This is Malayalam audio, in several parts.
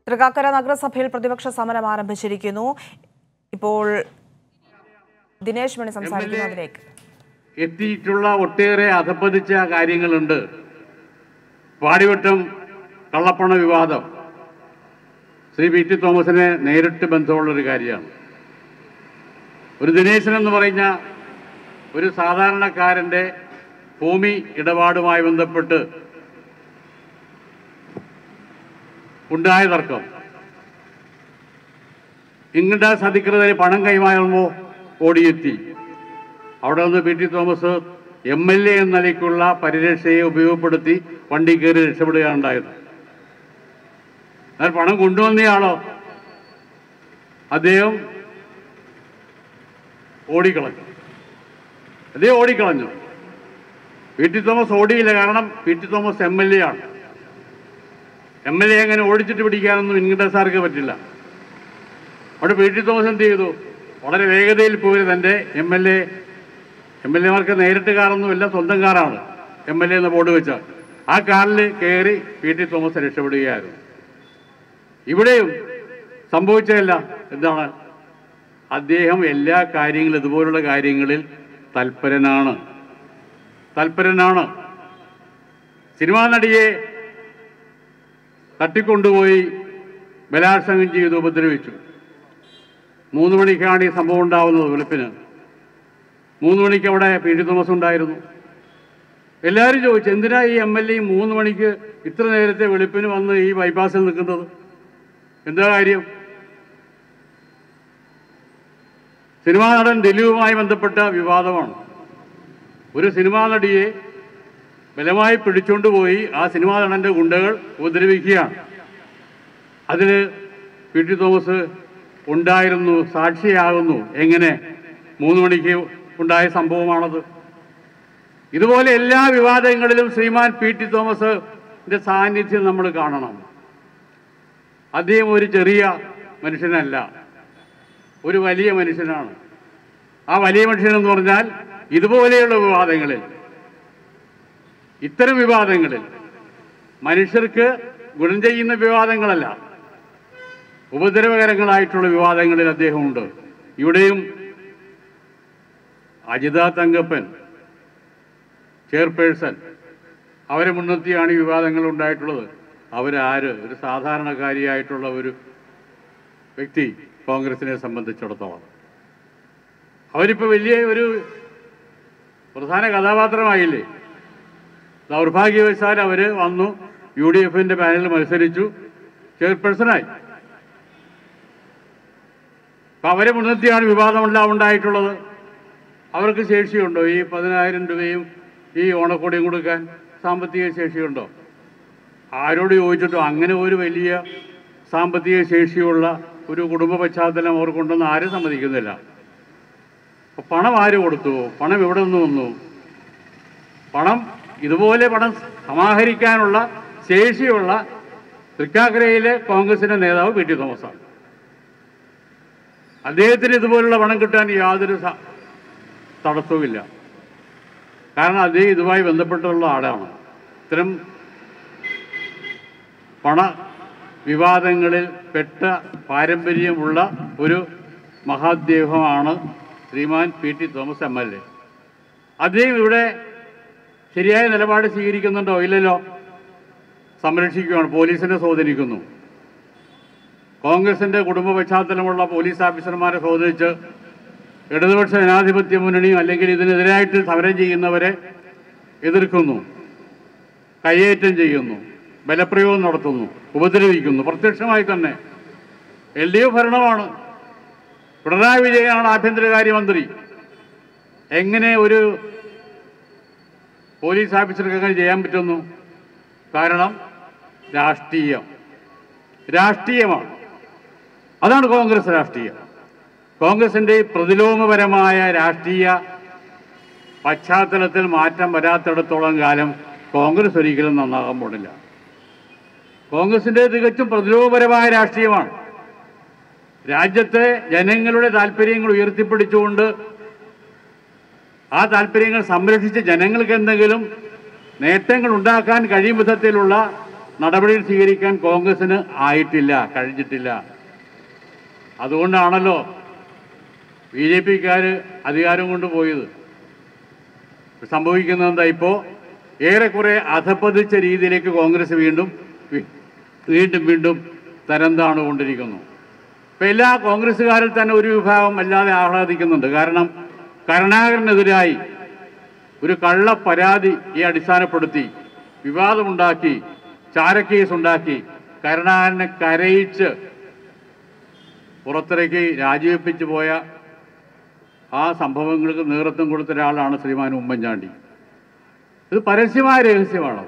തൃക്കാക്കര നഗരസഭയിൽ പ്രതിപക്ഷ സമരം ആരംഭിച്ചിരിക്കുന്നു ഇപ്പോൾ ദിനേശ് മണി സംസാരിക്കുന്നു അതിലേക്ക് എത്തിയിട്ടുള്ള ഒട്ടേറെ അധപ്പതിച്ച കാര്യങ്ങളുണ്ട് പാടിവട്ടം കള്ളപ്പണ വിവാദം ശ്രീ പി ടി തോമസിനെ നേരിട്ട് ബന്ധമുള്ളൊരു കാര്യമാണ് ഒരു ദിനേശൻ എന്ന് പറഞ്ഞ ഒരു സാധാരണക്കാരൻ്റെ ഭൂമി ഇടപാടുമായി ബന്ധപ്പെട്ട് ഉണ്ടായ തർക്കം ഇങ്ങോട്ട് സധിക്കുന്നതിന് പണം കൈമാറുമ്പോൾ ഓടിയെത്തി അവിടെ നിന്ന് P T Thomas M L A എന്ന നിലയ്ക്കുള്ള പരിരക്ഷയെ ഉപയോഗപ്പെടുത്തി വണ്ടി കയറി രക്ഷപ്പെടുകയാണ് ഉണ്ടായത് എന്നാൽ പണം കൊണ്ടുവന്നയാളോ അദ്ദേഹം ഓടിക്കളഞ്ഞു അദ്ദേഹം ഓടിക്കളഞ്ഞു പി ടി തോമസ് ഓടിയില്ല കാരണം P T Thomas M L A ആണ് എം എൽ എ അങ്ങനെ ഓടിച്ചിട്ട് പിടിക്കാനൊന്നും ഇൻകണ്ടസ് സാർക്ക് പറ്റില്ല അവിടെ പി ടി തോമസ് എന്ത് ചെയ്തു വളരെ വേഗതയിൽ പോയി തൻ്റെ M L A M L എമാർക്ക് നേരിട്ട് കാറൊന്നുമില്ല സ്വന്തം കാറാണ് എം എൽ എ എന്ന ബോർഡ് വെച്ച ആ കാറിൽ കയറി പി ടി തോമസ് രക്ഷപ്പെടുകയായിരുന്നു ഇവിടെയും സംഭവിച്ചതല്ല എന്താണ് അദ്ദേഹം എല്ലാ കാര്യങ്ങളും ഇതുപോലുള്ള കാര്യങ്ങളിൽ തൽപരനാണ് തൽപരനാണ് സിനിമാ നടിയെ തട്ടിക്കൊണ്ടുപോയി ബലാത്സംഗം ചെയ്ത് ഉപദ്രവിച്ചു മൂന്ന് മണിക്കാണ് ഈ സംഭവം ഉണ്ടാവുന്നത് വെളുപ്പിന് മൂന്ന് മണിക്ക് അവിടെ പി ടി തോമസ് ഉണ്ടായിരുന്നു എല്ലാവരും ചോദിച്ചു എന്തിനാ ഈ എം എൽ എ മൂന്ന് മണിക്ക് ഇത്ര നേരത്തെ വെളുപ്പിന് വന്ന് ഈ ബൈപ്പാസിൽ നിൽക്കുന്നത് എന്താ കാര്യം സിനിമാ നടൻ ദിലീപുമായി ബന്ധപ്പെട്ട വിവാദമാണ് ഒരു സിനിമാ നടിയെ ബലമായി പിടിച്ചുകൊണ്ടുപോയി ആ സിനിമാ നടന്റെ ഗുണ്ടകൾ ഉപദ്രവിക്കുകയാണ് അതിൽ പി ടി തോമസ് ഉണ്ടായിരുന്നു സാക്ഷിയാകുന്നു എങ്ങനെ മൂന്ന് മണിക്ക് ഉണ്ടായ സംഭവമാണത് ഇതുപോലെ എല്ലാ വിവാദങ്ങളിലും ശ്രീമാൻ പി ടി തോമസിന്റെ സാന്നിധ്യം നമ്മൾ കാണണം അദ്ദേഹം ഒരു ചെറിയ മനുഷ്യനല്ല ഒരു വലിയ മനുഷ്യനാണ് ആ വലിയ മനുഷ്യൻ എന്ന് പറഞ്ഞാൽ ഇതുപോലെയുള്ള വിവാദങ്ങളിൽ ഇത്തരം വിവാദങ്ങളിൽ മനുഷ്യർക്ക് ഗുണം ചെയ്യുന്ന വിവാദങ്ങളല്ല ഉപദ്രവകരങ്ങളായിട്ടുള്ള വിവാദങ്ങളിൽ അദ്ദേഹമുണ്ട് ഇവിടെയും അജിത തങ്കപ്പൻ ചെയർപേഴ്സൺ അവരെ മുൻനിർത്തിയാണ് ഈ വിവാദങ്ങൾ ഉണ്ടായിട്ടുള്ളത് അവരാര് ഒരു സാധാരണക്കാരിയായിട്ടുള്ള ഒരു വ്യക്തി കോൺഗ്രസിനെ സംബന്ധിച്ചിടത്തോളം അവരിപ്പോൾ വലിയ ഒരു പ്രധാന കഥാപാത്രമായില്ലേ ദൗർഭാഗ്യവശാൽ അവർ വന്നു യു ഡി എഫിൻ്റെ പാനലിൽ മത്സരിച്ചു ചെയർപേഴ്സണായി അപ്പം അവരെ മുൻനിർത്തിയാണ് വിവാദമെല്ലാം ഉണ്ടായിട്ടുള്ളത് അവർക്ക് ശേഷിയുണ്ടോ ഈ പതിനായിരം രൂപയും ഈ ഓണക്കോടിയും കൊടുക്കാൻ സാമ്പത്തിക ശേഷിയുണ്ടോ ആരോട് ചോദിച്ചിട്ടോ അങ്ങനെ ഒരു വലിയ സാമ്പത്തിക ശേഷിയുള്ള ഒരു കുടുംബ പശ്ചാത്തലം അവർക്കുണ്ടെന്ന് ആരും സമ്മതിക്കുന്നില്ല അപ്പൊ പണം ആര് കൊടുത്തു പണം എവിടെ നിന്ന് വന്നു പണം ഇതുപോലെ പണം സമാഹരിക്കാനുള്ള ശേഷിയുള്ള തൃക്കാക്കരയിലെ കോൺഗ്രസിന്റെ നേതാവ് പി ടി തോമസാണ് അദ്ദേഹത്തിന് ഇതുപോലുള്ള പണം കിട്ടാൻ യാതൊരു സ- തടസ്സവുമില്ല കാരണം അദ്ദേഹം ഇതുമായി ബന്ധപ്പെട്ടുള്ള ആളാണ് ഇത്തരം പണ വിവാദങ്ങളിൽ പെട്ട പാരമ്പര്യമുള്ള ഒരു മഹാദേഹമാണ് Sriman P T Thomas M L A അദ്ദേഹം ഇവിടെ ശരിയായ നിലപാട് സ്വീകരിക്കുന്നുണ്ടോ ഇല്ലല്ലോ സംരക്ഷിക്കുകയാണ് പോലീസിനെ സ്വാധീനിക്കുന്നു കോൺഗ്രസിന്റെ കുടുംബ പശ്ചാത്തലമുള്ള പോലീസ് ഓഫീസർമാരെ സ്വാധീനിച്ച് ഇടതുപക്ഷ ജനാധിപത്യ മുന്നണിയും അല്ലെങ്കിൽ ഇതിനെതിരായിട്ട് സമരം ചെയ്യുന്നവരെ എതിർക്കുന്നു കയ്യേറ്റം ചെയ്യുന്നു ബലപ്രയോഗം നടത്തുന്നു ഉപദ്രവിക്കുന്നു പ്രത്യക്ഷമായി തന്നെ എൽ ഡി എഫ് ഭരണമാണ് പിണറായി വിജയനാണ് ആഭ്യന്തരകാര്യമന്ത്രി എങ്ങനെ ഒരു പോലീസ് ഓഫീസർക്ക് അങ്ങനെ ചെയ്യാൻ പറ്റുന്നു കാരണം രാഷ്ട്രീയം രാഷ്ട്രീയമാണ് അതാണ് കോൺഗ്രസ് രാഷ്ട്രീയം കോൺഗ്രസിന്റെ പ്രതിലോമപരമായ രാഷ്ട്രീയ പശ്ചാത്തലത്തിൽ മാറ്റം വരാത്തിടത്തോളം കാലം കോൺഗ്രസ് ഒരിക്കലും നന്നാകാൻ പോണില്ല കോൺഗ്രസിന്റെ തികച്ചും പ്രതിലോമപരമായ രാഷ്ട്രീയമാണ് രാജ്യത്തെ ജനങ്ങളുടെ താല്പര്യങ്ങൾ ഉയർത്തിപ്പിടിച്ചുകൊണ്ട് ആ താല്പര്യങ്ങൾ സംരക്ഷിച്ച് ജനങ്ങൾക്ക് എന്തെങ്കിലും നേട്ടങ്ങൾ ഉണ്ടാക്കാൻ കഴിയും വിധത്തിലുള്ള നടപടികൾ സ്വീകരിക്കാൻ കോൺഗ്രസിന് ആയിട്ടില്ല കഴിഞ്ഞിട്ടില്ല അതുകൊണ്ടാണല്ലോ ബി ജെ പിക്കാർ അധികാരം കൊണ്ട് പോയത് സംഭവിക്കുന്നത് എന്താ ഇപ്പോൾ ഏറെക്കുറെ അധപ്പതിച്ച രീതിയിലേക്ക് കോൺഗ്രസ് വീണ്ടും വി- വീണ്ടും വീണ്ടും തരം താണുകൊണ്ടിരിക്കുന്നു ഇപ്പം എല്ലാ കോൺഗ്രസ്സുകാരിൽ തന്നെ ഒരു വിഭാഗം അല്ലാതെ ആഹ്ലാദിക്കുന്നുണ്ട് കാരണം കരുണാകരനെതിരായി ഒരു കള്ള പരാതി ഈ അടിസ്ഥാനപ്പെടുത്തി വിവാദമുണ്ടാക്കി ചാരക്കേസ് ഉണ്ടാക്കി കരുണാകരനെ കരയിച്ച് പുറത്തിറക്കി രാജിവെപ്പിച്ച് പോയ ആ സംഭവങ്ങൾക്ക് നേതൃത്വം കൊടുത്ത ഒരാളാണ് ശ്രീമാൻ ഉമ്മൻചാണ്ടി ഇത് പരസ്യമായ രഹസ്യമാണ്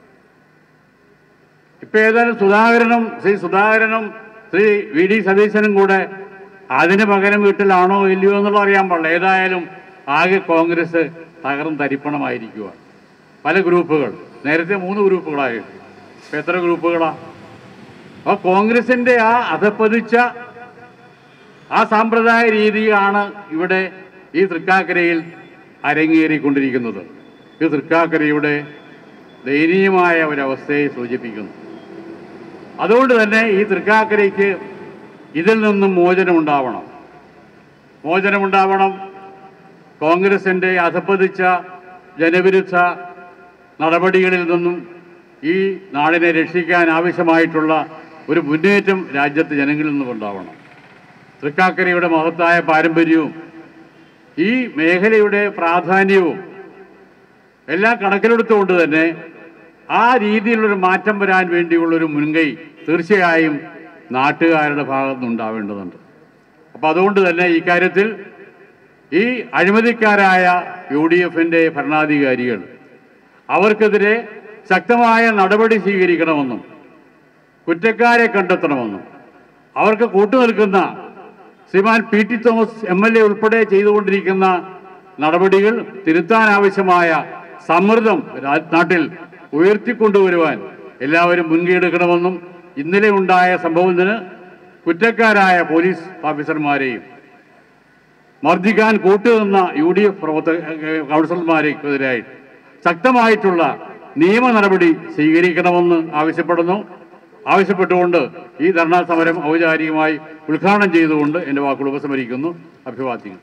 ഇപ്പൊ ഏതായാലും സുധാകരനും ശ്രീ സുധാകരനും ശ്രീ വി ഡി സതീശനും കൂടെ അതിന് പകരം വീട്ടിലാണോ ഇല്ലയോ എന്നുള്ള അറിയാൻ പാടില്ല ഏതായാലും ആകെ കോൺഗ്രസ് തകർന്ന് തരിപ്പണമായിരിക്കുക പല ഗ്രൂപ്പുകൾ നേരത്തെ മൂന്ന് ഗ്രൂപ്പുകളായിരുന്നു ഇപ്പൊ എത്ര ഗ്രൂപ്പുകളാ അപ്പൊ കോൺഗ്രസിന്റെ ആ അധപ്പതിച്ച ആ സാമ്പ്രദായ രീതിയാണ് ഇവിടെ ഈ തൃക്കാക്കരയിൽ അരങ്ങേറിക്കൊണ്ടിരിക്കുന്നത് ഇത് തൃക്കാക്കരയുടെ ദയനീയമായ ഒരവസ്ഥയെ സൂചിപ്പിക്കുന്നു അതുകൊണ്ട് തന്നെ ഈ തൃക്കാക്കരയ്ക്ക് ഇതിൽ നിന്നും മോചനമുണ്ടാവണം മോചനമുണ്ടാവണം കോൺഗ്രസിൻ്റെ അധപ്പതിച്ച ജനവിരുദ്ധ നടപടികളിൽ നിന്നും ഈ നാടിനെ രക്ഷിക്കാൻ ആവശ്യമായിട്ടുള്ള ഒരു മുന്നേറ്റം രാജ്യത്തെ ജനങ്ങളിൽ നിന്നും ഉണ്ടാവണം തൃക്കാക്കരയുടെ മഹത്തായ പാരമ്പര്യവും ഈ മേഖലയുടെ പ്രാധാന്യവും എല്ലാം കണക്കിലെടുത്തുകൊണ്ട് തന്നെ ആ രീതിയിലുള്ളൊരു മാറ്റം വരാൻ വേണ്ടിയുള്ളൊരു മുൻകൈ തീർച്ചയായും നാട്ടുകാരുടെ ഭാഗത്ത് നിന്നുണ്ടാവേണ്ടതുണ്ട് അപ്പോൾ അതുകൊണ്ട് തന്നെ ഈ കാര്യത്തിൽ ഈ അഴിമതിക്കാരായ യു ഡി എഫിൻ്റെ ഭരണാധികാരികൾ അവർക്കെതിരെ ശക്തമായ നടപടി സ്വീകരിക്കണമെന്നും കുറ്റക്കാരെ കണ്ടെത്തണമെന്നും അവർക്ക് കൂട്ടുനിൽക്കുന്ന Sriman P T Thomas M L A ഉൾപ്പെടെ ചെയ്തുകൊണ്ടിരിക്കുന്ന നടപടികൾ തിരുത്താൻ ആവശ്യമായ സമ്മർദ്ദം രാ- നാട്ടിൽ ഉയർത്തിക്കൊണ്ടുവരുവാൻ എല്ലാവരും മുൻകൈയെടുക്കണമെന്നും ഇന്നലെ ഉണ്ടായ സംഭവത്തിന് കുറ്റക്കാരായ പോലീസ് ഓഫീസർമാരെയും മർദ്ദിക്കാൻ കൂട്ടുനിന്ന യു ഡി എഫ് പ്രവർത്തക ഏഹ് കൗൺസിലർമാർക്കെതിരായി ശക്തമായിട്ടുള്ള നിയമ നടപടി സ്വീകരിക്കണമെന്ന് ആവശ്യപ്പെടുന്നു ആവശ്യപ്പെട്ടുകൊണ്ട് ഈ ധർണാ സമരം ഔപചാരികമായി ഉദ്ഘാടനം ചെയ്തുകൊണ്ട് എൻ്റെ വാക്കുകൾ ഉപസംഹരിക്കുന്നു അഭിവാദ്യങ്ങൾ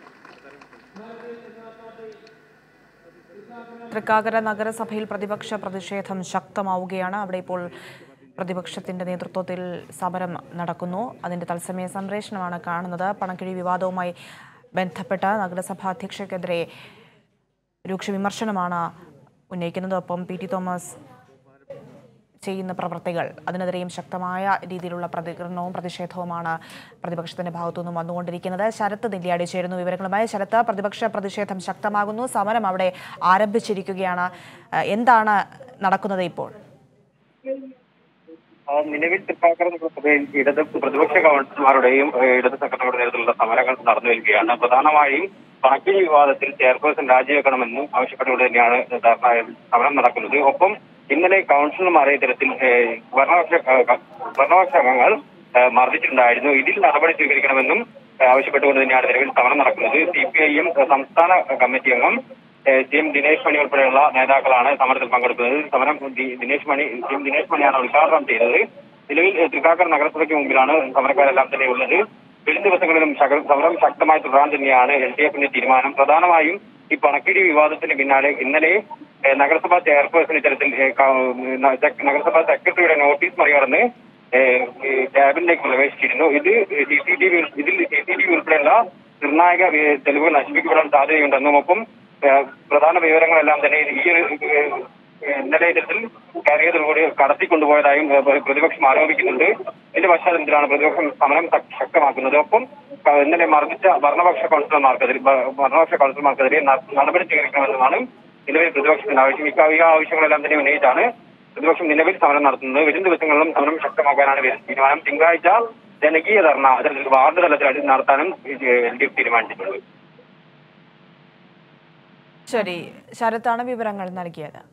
തൃക്കാക്കര നഗരസഭയിൽ പ്രതിപക്ഷ പ്രതിഷേധം ശക്തമാവുകയാണ് അവിടെ ഇപ്പോൾ പ്രതിപക്ഷത്തിന്റെ നേതൃത്വത്തിൽ സമരം നടക്കുന്നു അതിന്റെ തത്സമയ സംപ്രേഷണമാണ് കാണുന്നത് പണക്കിഴി വിവാദവുമായി ബന്ധപ്പെട്ട നഗരസഭാ അധ്യക്ഷയ്ക്കെതിരെ രൂക്ഷ വിമർശനമാണ് ഉന്നയിക്കുന്നത് ഒപ്പം പി ടി തോമസ് ചെയ്യുന്ന പ്രവർത്തികൾ അതിനെതിരെയും ശക്തമായ രീതിയിലുള്ള പ്രതികരണവും പ്രതിഷേധവുമാണ് പ്രതിപക്ഷത്തിന്റെ ഭാഗത്തുനിന്നും വന്നുകൊണ്ടിരിക്കുന്നത് ശരത്ത് നെല്ലിയാടി ചേരുന്നു വിവരങ്ങളുമായി ശരത്ത് പ്രതിപക്ഷ പ്രതിഷേധം ശക്തമാകുന്നു സമരം അവിടെ ആരംഭിച്ചിരിക്കുകയാണ് ഏഹ് എന്താണ് നടക്കുന്നത് ഇപ്പോൾ ആ, നിലവിൽ തൃക്കാക്കര നഗരസഭയിൽ ഇടത് പ്രതിപക്ഷ കൗൺസിലർമാരുടെയും ഏഹ്, ഇടത് സെക്രട്ടറിയുടെ നേതൃത്വത്തിലുള്ള സമരങ്ങൾ നടന്നു വരികയാണ് പ്രധാനമായും പണക്കിഴി വിവാദത്തിൽ ചെയർപേഴ്സൺ രാജിവെക്കണമെന്നും ആവശ്യപ്പെട്ടുകൊണ്ട് തന്നെയാണ് ധർണ- സമരം നടക്കുന്നത് ഒപ്പം ഇന്നലെ കൗൺസിലർമാരെ ഇത്തരത്തിൽ ഏഹ്, ഭരണപക്ഷ ഏഹ്, ഭരണപക്ഷ അംഗങ്ങൾ ഏഹ്, മർദ്ദിച്ചിട്ടുണ്ടായിരുന്നു ഇതിൽ നടപടി സ്വീകരിക്കണമെന്നും ഏഹ്, ആവശ്യപ്പെട്ടുകൊണ്ട് തന്നെയാണ് നിലവിൽ സമരം നടക്കുന്നത് സി പി ഐ എം സംസ്ഥാന കമ്മിറ്റി അംഗം ഏഹ് സി എം ദിനേശ് മണി ഉൾപ്പെടെയുള്ള നേതാക്കളാണ് സമരത്തിൽ പങ്കെടുക്കുന്നത് സമരം ദി- ദിനേശ് മണി സി എം ദിനേശ് മണിയാണ് ഉദ്ഘാടനം ചെയ്തത് നിലവിൽ ഏഹ് തൃക്കാക്കര നഗരസഭയ്ക്ക് മുമ്പിലാണ് സമരക്കാരെല്ലാം തന്നെ ഉള്ളത് വരും ദിവസങ്ങളിലും ശക- സമരം ശക്തമായി തുടരാൻ തന്നെയാണ് എൽ ഡി എഫിന്റെ തീരുമാനം പ്രധാനമായും ഈ പണക്കിഴി വിവാദത്തിന് പിന്നാലെ ഇന്നലെ ഏഹ് നഗരസഭാ ചെയർപേഴ്സൺ ഇത്തരത്തിൽ ഏഹ് ക- ന- സെക്- നഗരസഭാ സെക്രട്ടറിയുടെ നോട്ടീസ് മറികടന്ന് ഏഹ് ഈ ക്യാബിനിലേക്ക് പ്രവേശിച്ചിരുന്നു ഇത് സി സി ടി വി ഇതിൽ സി സി ടി വി ഉൾപ്പെടെയുള്ള നിർണായക ഏഹ് തെളിവുകൾ നശിപ്പിക്കപ്പെടാൻ സാധ്യതയുണ്ടെന്നും ഒപ്പം ഏഹ് പ്രധാന വിവരങ്ങളെല്ലാം തന്നെ ഈ ഒരു ഏഹ് ഇന്നലെ ഇത്തരത്തിൽ കയറിയതോടുകൂടി കടത്തിക്കൊണ്ടുപോയതായും ഏഹ് പ്ര- പ്രതിപക്ഷം ആരോപിക്കുന്നുണ്ട് ഇതിന്റെ പശ്ചാത്തലത്തിലാണ് പ്രതിപക്ഷം സമരം ശക്- ശക്തമാക്കുന്നത് ഒപ്പം ക- ഇന്നലെ മർദ്ദിച്ച ഭരണപക്ഷ കൗൺസിലർമാർക്കെതിരെ ഭ- ഭരണപക്ഷ കൗൺസിലർമാർക്കെതിരെ ന- നടപടി സ്വീകരിക്കണമെന്നാണ് നിലവിൽ പ്രതിപക്ഷത്തിന്റെ ആവശ്യം ഈ ഈ ആവശ്യങ്ങളെല്ലാം തന്നെ ഉന്നയിച്ചാണ് പ്രതിപക്ഷം നിലവിൽ സമരം നടത്തുന്നത് വരും ദിവസങ്ങളിലും സമരം ശക്തമാക്കാനാണ് വരു- തീരുമാനം തിങ്കളാഴ്ച ജനകീയ ധർണ അതിൽ വാർഡ് തലത്തിൽ നടത്താനും എൽ ഡി എഫ് തീരുമാനിച്ചിട്ടുണ്ട് ശരി ശരത്താണ് വിവരങ്ങൾ നൽകിയത്